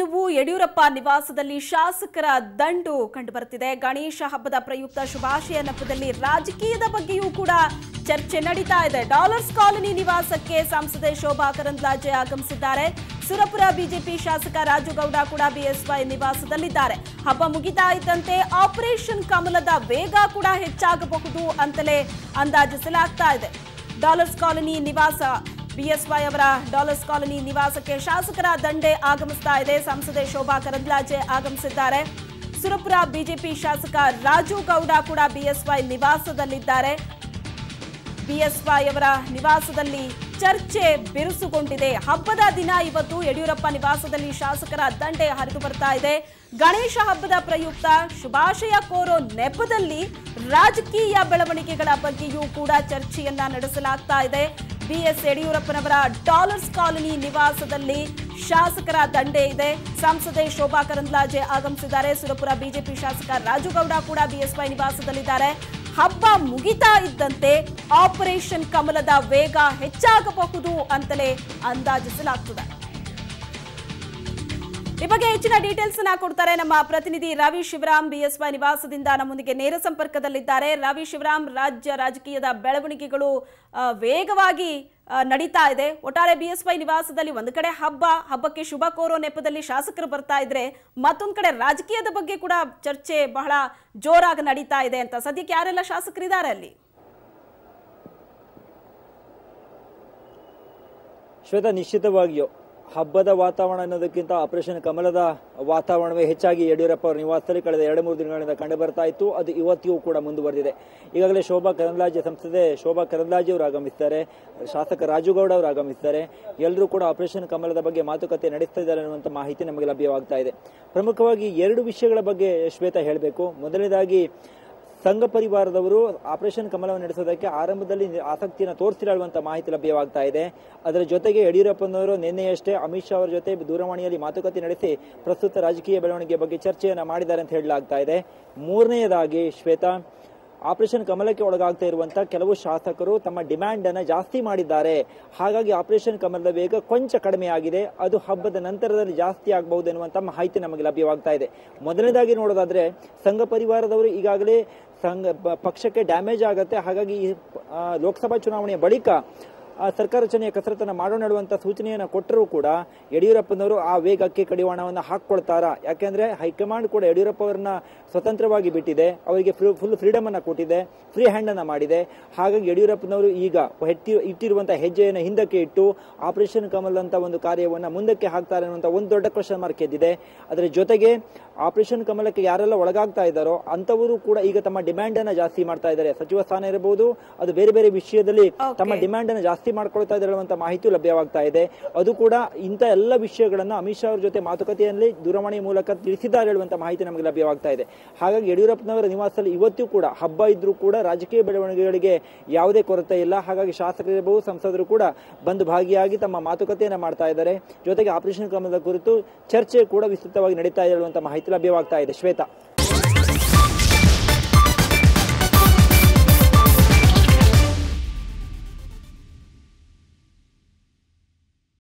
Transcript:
ತಲೆನೋವು ಯಡಿಯೂರಪ್ಪ ನಿವಾಸದಲ್ಲಿ ಶಾಸಕರ ದಂಡು ಕಂಡುಬರುತ್ತಿದೆ ಗಣೇಶ ಹಬ್ಬದ ಪ್ರಯುಕ್ತ ಶುಭಾಶಯ ನೆಪದಲ್ಲಿ ರಾಜಕೀಯದ ಬಗ್ಗೆಯೂ ಕೂಡ ಚರ್ಚೆ ನಡೀತಾ ಇದೆ ಡಾಲರ್ಸ್ ಕಾಲನಿ ನಿವಾಸಕ್ಕೆ ಸಂಸದೆ ಶೋಭಾ ಕರಂದ್ಲಾಜೆ ಆಗಮಿಸಿದ್ದಾರೆ ಸುರಪುರ ಬಿಜೆಪಿ ಶಾಸಕ ರಾಜುಗೌಡ ಕೂಡ ಬಿಎಸ್ವೈ ನಿವಾಸದಲ್ಲಿದ್ದಾರೆ ಹಬ್ಬ ಮುಗಿತಾ ಇದ್ದಂತೆ ಆಪರೇಷನ್ ಕಮಲದ ವೇಗ ಕೂಡ ಹೆಚ್ಚಾಗಬಹುದು ಅಂತಲೇ ಅಂದಾಜಿಸಲಾಗ್ತಾ ಇದೆ ಡಾಲರ್ಸ್ ಕಾಲನಿ ನಿವಾಸ ಬಿಎಸ್ವೈ ಅವರ ಡಾಲರ್ಸ್ ಕಾಲನಿ ನಿವಾಸಕ್ಕೆ ಶಾಸಕರ ದಂಡೆ ಆಗಮಿಸ್ತಾ ಇದೆ ಸಂಸದೆ ಶೋಭಾ ಕರಂದ್ಲಾಜೆ ಆಗಮಿಸಿದ್ದಾರೆ ಸುರಪುರ ಬಿಜೆಪಿ ಶಾಸಕ ರಾಜು ಗೌಡ ಕೂಡ ಬಿಎಸ್ವೈ ನಿವಾಸದಲ್ಲಿದ್ದಾರೆ ಬಿಎಸ್ವೈ ಅವರ ನಿವಾಸದಲ್ಲಿ ಚರ್ಚೆ ಬಿರುಸುಗೊಂಡಿದೆ ಹಬ್ಬದ ದಿನ ಇವತ್ತು ಯಡಿಯೂರಪ್ಪ ನಿವಾಸದಲ್ಲಿ ಶಾಸಕರ ದಂಡೆ ಹರಿದು ಬರ್ತಾ ಇದೆ ಗಣೇಶ ಹಬ್ಬದ ಪ್ರಯುಕ್ತ ಶುಭಾಶಯ ಕೋರೋ ನೆಪದಲ್ಲಿ ರಾಜಕೀಯ ಬೆಳವಣಿಗೆಗಳ ಬಗ್ಗೆಯೂ ಕೂಡ ಚರ್ಚೆಯನ್ನ ನಡೆಸಲಾಗ್ತಾ ಇದೆ ಬಿಎಸ್ ಯಡಿಯೂರಪ್ಪನವರ ಡಾಲರ್ಸ್ ಕಾಲನಿ ನಿವಾಸದಲ್ಲಿ ಶಾಸಕರ ದಂಡೆ ಇದೆ ಸಂಸದೆ ಶೋಭಾ ಕರಂದ್ಲಾಜೆ ಆಗಮಿಸಿದ್ದಾರೆ ಸುರಪುರ ಬಿಜೆಪಿ ಶಾಸಕ ರಾಜುಗೌಡ ಕೂಡ ಬಿಎಸ್ವೈ ನಿವಾಸದಲ್ಲಿದ್ದಾರೆ ಹಬ್ಬ ಮುಗಿತಾ ಇದ್ದಂತೆ ಆಪರೇಷನ್ ಕಮಲದ ವೇಗ ಹೆಚ್ಚಾಗಬಹುದು ಅಂತಲೇ ಅಂದಾಜಿಸಲಾಗ್ತದೆ ಈ ಬಗ್ಗೆ ಹೆಚ್ಚಿನ ಡೀಟೇಲ್ಸ್ ಅನ್ನ ಕೊಡ್ತಾರೆ ನಮ್ಮ ಪ್ರತಿನಿಧಿ ರವಿ ಶಿವರಾಮ್ ಬಿಎಸ್ವೈ ನಿವಾಸದಿಂದ ನಮ್ಮೊಂದಿಗೆ ನೇರ ಸಂಪರ್ಕದಲ್ಲಿದ್ದಾರೆ ರವಿ ಶಿವರಾಮ್ ರಾಜ್ಯ ರಾಜಕೀಯದ ಬೆಳವಣಿಗೆಗಳು ಆ, ವೇಗವಾಗಿ ಆ, ನಡೀತಾ ಇದೆ ಒಟ್ಟಾರೆ ಬಿಎಸ್ವೈ ನಿವಾಸದಲ್ಲಿ ಒಂದು ಕಡೆ ಹಬ್ಬ ಹಬ್ಬಕ್ಕೆ ಶುಭ ಕೋರೋ ನೆಪದಲ್ಲಿ ಶಾಸಕರು ಬರ್ತಾ ಇದ್ರೆ ಮತ್ತೊಂದು ಕಡೆ ರಾಜಕೀಯದ ಬಗ್ಗೆ ಕೂಡ ಚರ್ಚೆ ಬಹಳ ಜೋರಾಗಿ ನಡೀತಾ ಇದೆ ಅಂತ ಸದ್ಯಕ್ಕೆ ಯಾರೆಲ್ಲ ಶಾಸಕರಿದ್ದಾರೆ ಅಲ್ಲಿ ಶ್ವೇತ ನಿಶ್ಚಿತವಾಗಿಯೂ ಹಬ್ಬದ ವಾತಾವರಣ ಅನ್ನೋದಕ್ಕಿಂತ ಆಪರೇಷನ್ ಕಮಲದ ವಾತಾವರಣವೇ ಹೆಚ್ಚಾಗಿ ಯಡಿಯೂರಪ್ಪ ಅವರ ನಿವಾಸದಲ್ಲಿ ಕಳೆದ ಎರಡು ಮೂರು ದಿನಗಳಿಂದ ಕಂಡು ಬರ್ತಾ ಇತ್ತು ಅದು ಇವತ್ತಿಗೂ ಕೂಡ ಮುಂದುವರೆದಿದೆ ಈಗಾಗಲೇ ಶೋಭಾ ಕರಂದ್ಲಾಜೆ ಸಂಸದೆ ಶೋಭಾ ಕರಂದ್ಲಾಜೆ ಅವರು ಆಗಮಿಸಿದ್ದಾರೆ ಶಾಸಕ ರಾಜುಗೌಡ ಅವರು ಆಗಮಿಸಿದ್ದಾರೆ ಎಲ್ಲರೂ ಕೂಡ ಆಪರೇಷನ್ ಕಮಲದ ಬಗ್ಗೆ ಮಾತುಕತೆ ನಡೆಸ್ತಾ ಇದ್ದಾರೆ ಅನ್ನುವಂಥ ಮಾಹಿತಿ ನಮಗೆ ಲಭ್ಯವಾಗ್ತಾ ಇದೆ ಪ್ರಮುಖವಾಗಿ ಎರಡು ವಿಷಯಗಳ ಬಗ್ಗೆ ಶ್ವೇತ ಹೇಳಬೇಕು ಮೊದಲನೇದಾಗಿ ಸಂಘ ಪರಿವಾರದವರು ಆಪರೇಷನ್ ಕಮಲವನ್ನು ನಡೆಸೋದಕ್ಕೆ ಆರಂಭದಲ್ಲಿ ಆಸಕ್ತಿಯನ್ನು ತೋರಿಸಿಲ್ಲ ಅನ್ನುವಂಥ ಮಾಹಿತಿ ಲಭ್ಯವಾಗ್ತಾ ಇದೆ ಅದರ ಜೊತೆಗೆ ಯಡಿಯೂರಪ್ಪನವರು ನಿನ್ನೆಯಷ್ಟೇ ಅಮಿತ್ ಶಾ ಅವರ ಜೊತೆ ದೂರವಾಣಿಯಲ್ಲಿ ಮಾತುಕತೆ ನಡೆಸಿ ಪ್ರಸ್ತುತ ರಾಜಕೀಯ ಬೆಳವಣಿಗೆ ಬಗ್ಗೆ ಚರ್ಚೆಯನ್ನ ಮಾಡಿದ್ದಾರೆ ಅಂತ ಹೇಳಲಾಗ್ತಾ ಇದೆ ಮೂರನೆಯದಾಗಿ ಶ್ವೇತಾ ಆಪರೇಷನ್ ಕಮಲಕ್ಕೆ ಒಳಗಾಗ್ತಾ ಇರುವಂತಹ ಕೆಲವು ಶಾಸಕರು ತಮ್ಮ ಡಿಮ್ಯಾಂಡ್ ಅನ್ನ ಜಾಸ್ತಿ ಮಾಡಿದ್ದಾರೆ ಹಾಗಾಗಿ ಆಪರೇಷನ್ ಕಮಲದ ವೇಗ ಕೊಂಚ ಕಡಿಮೆ ಆಗಿದೆ ಅದು ಹಬ್ಬದ ನಂತರದಲ್ಲಿ ಜಾಸ್ತಿ ಆಗಬಹುದು ಎನ್ನುವಂತ ಮಾಹಿತಿ ನಮಗೆ ಲಭ್ಯವಾಗ್ತಾ ಇದೆ ಮೊದಲನೇದಾಗಿ ನೋಡೋದಾದ್ರೆ ಸಂಘ ಪರಿವಾರದವರು ಈಗಾಗಲೇ ಸಂಘ ಪ- ಪಕ್ಷಕ್ಕೆ ಡ್ಯಾಮೇಜ್ ಆಗತ್ತೆ ಹಾಗಾಗಿ ಈ, ಆ, ಲೋಕಸಭಾ ಚುನಾವಣೆಯ ಬಳಿಕ ಆ ಸರ್ಕಾರ ರಚನೆಯ ಕಸರತ್ತನ್ನು ಮಾಡೋಣ ಹೇಳುವಂತ ಸೂಚನೆಯನ್ನು ಕೊಟ್ಟರೂ ಕೂಡ ಯಡಿಯೂರಪ್ಪನವರು ಆ ವೇಗಕ್ಕೆ ಕಡಿವಾಣವನ್ನು ಹಾಕೊಳ್ತಾರಾ ಯಾಕೆಂದ್ರೆ ಹೈಕಮಾಂಡ್ ಕೂಡ ಯಡಿಯೂರಪ್ಪ ಅವರನ್ನ ಸ್ವತಂತ್ರವಾಗಿ ಬಿಟ್ಟಿದೆ ಅವರಿಗೆ ಫುಲ್ ಫ್ರೀಡಮ್ ಅನ್ನ ಕೊಟ್ಟಿದೆ ಫ್ರೀ ಹ್ಯಾಂಡ್ ಅನ್ನ ಮಾಡಿದೆ ಹಾಗಾಗಿ ಯಡಿಯೂರಪ್ಪನವರು ಈಗ ಹೆಟ್ಟಿ ಇಟ್ಟಿರುವಂತಹ ಹೆಜ್ಜೆಯನ್ನು ಹಿಂದಕ್ಕೆ ಇಟ್ಟು ಆಪರೇಷನ್ ಕಮಲ್ ಅಂತ ಒಂದು ಕಾರ್ಯವನ್ನ ಮುಂದಕ್ಕೆ ಹಾಕ್ತಾರೆ ಅನ್ನುವಂತ ಒಂದು ದೊಡ್ಡ ಕ್ವಶನ್ ಮಾರ್ಕ್ ಎದ್ದಿದೆ ಅದರ ಜೊತೆಗೆ ಆಪರೇಷನ್ ಕಮಲಕ್ಕೆ ಯಾರೆಲ್ಲ ಒಳಗಾಗ್ತಾ ಇದ್ದಾರೋ ಅಂತವರು ಕೂಡ ಈಗ ತಮ್ಮ ಡಿಮ್ಯಾಂಡ್ ಅನ್ನ ಜಾಸ್ತಿ ಮಾಡ್ತಾ ಇದ್ದಾರೆ ಸಚಿವ ಸ್ಥಾನ ಇರಬಹುದು ಅದು ಬೇರೆ ಬೇರೆ ವಿಷಯದಲ್ಲಿ ತಮ್ಮ ಡಿಮ್ಯಾಂಡ್ ಅನ್ನು ಜಾಸ್ತಿ ಮಾಡ್ಕೊಳ್ತಾ ಇದ್ದಾರೆ ಅನ್ನುವಂತ ಮಾಹಿತಿ ಲಭ್ಯವಾಗ್ತಾ ಇದೆ ಅದು ಕೂಡ ಇಂಥ ಎಲ್ಲ ವಿಷಯಗಳನ್ನ ಅಮಿತ್ ಶಾ ಅವ್ರ ಜೊತೆ ಮಾತುಕತೆಯಲ್ಲಿ ದೂರವಾಣಿ ಮೂಲಕ ತಿಳಿಸಿದ್ದಾರೆ ಹೇಳುವಂತ ಮಾಹಿತಿ ನಮಗೆ ಲಭ್ಯವಾಗ್ತಾ ಇದೆ ಹಾಗಾಗಿ ಯಡಿಯೂರಪ್ಪನವರ ನಿವಾಸದಲ್ಲಿ ಇವತ್ತು ಕೂಡ ಹಬ್ಬ ಇದ್ರೂ ಕೂಡ ರಾಜಕೀಯ ಬೆಳವಣಿಗೆಗಳಿಗೆ ಯಾವುದೇ ಕೊರತೆ ಇಲ್ಲ ಹಾಗಾಗಿ ಶಾಸಕರಿರಬಹುದು ಸಂಸದರು ಕೂಡ ಬಂದು ಭಾಗಿಯಾಗಿ ತಮ್ಮ ಮಾತುಕತೆಯನ್ನ ಮಾಡ್ತಾ ಇದ್ದಾರೆ ಜೊತೆಗೆ ಆಪರೇಷನ್ ಕ್ರಮದ ಕುರಿತು ಚರ್ಚೆ ಕೂಡ ವಿಸ್ತೃತವಾಗಿ ನಡೀತಾ ಇದೆ ಹೇಳುವಂತ ಮಾಹಿತಿ ಲಭ್ಯವಾಗ್ತಾ ಇದೆ ಶ್ವೇತಾ